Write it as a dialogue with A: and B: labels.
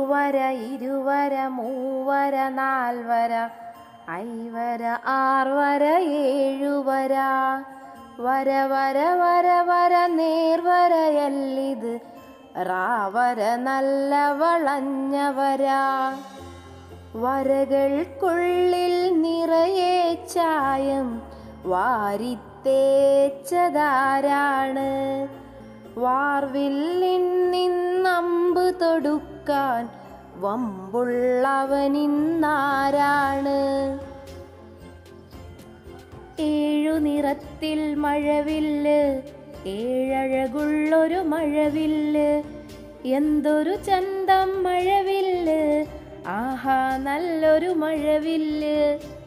A: ഒരുവര ഇരുവര മൂവര നാൽവര ഐവര ആർവര ഏഴുവര വര വര വര വര നേർവരയല്ലിത് റാവര നല്ല വളഞ്ഞവര വരകൾക്കുള്ളിൽ നിറയെ ചായം വാരിത്തേച്ചതാരാണ് വാർവില്ലിൻ നിന്നമ്പ് തൊടുക്കാൻ വമ്പുള്ളവനിന്നാരാണ് ഏഴു നിറത്തിൽ മഴവില്ല് ഏഴഴകുള്ളൊരു മഴവില്ല് എന്തൊരു ചന്തം മഴവില്ല് ആഹാ നല്ലൊരു മഴവില്ല്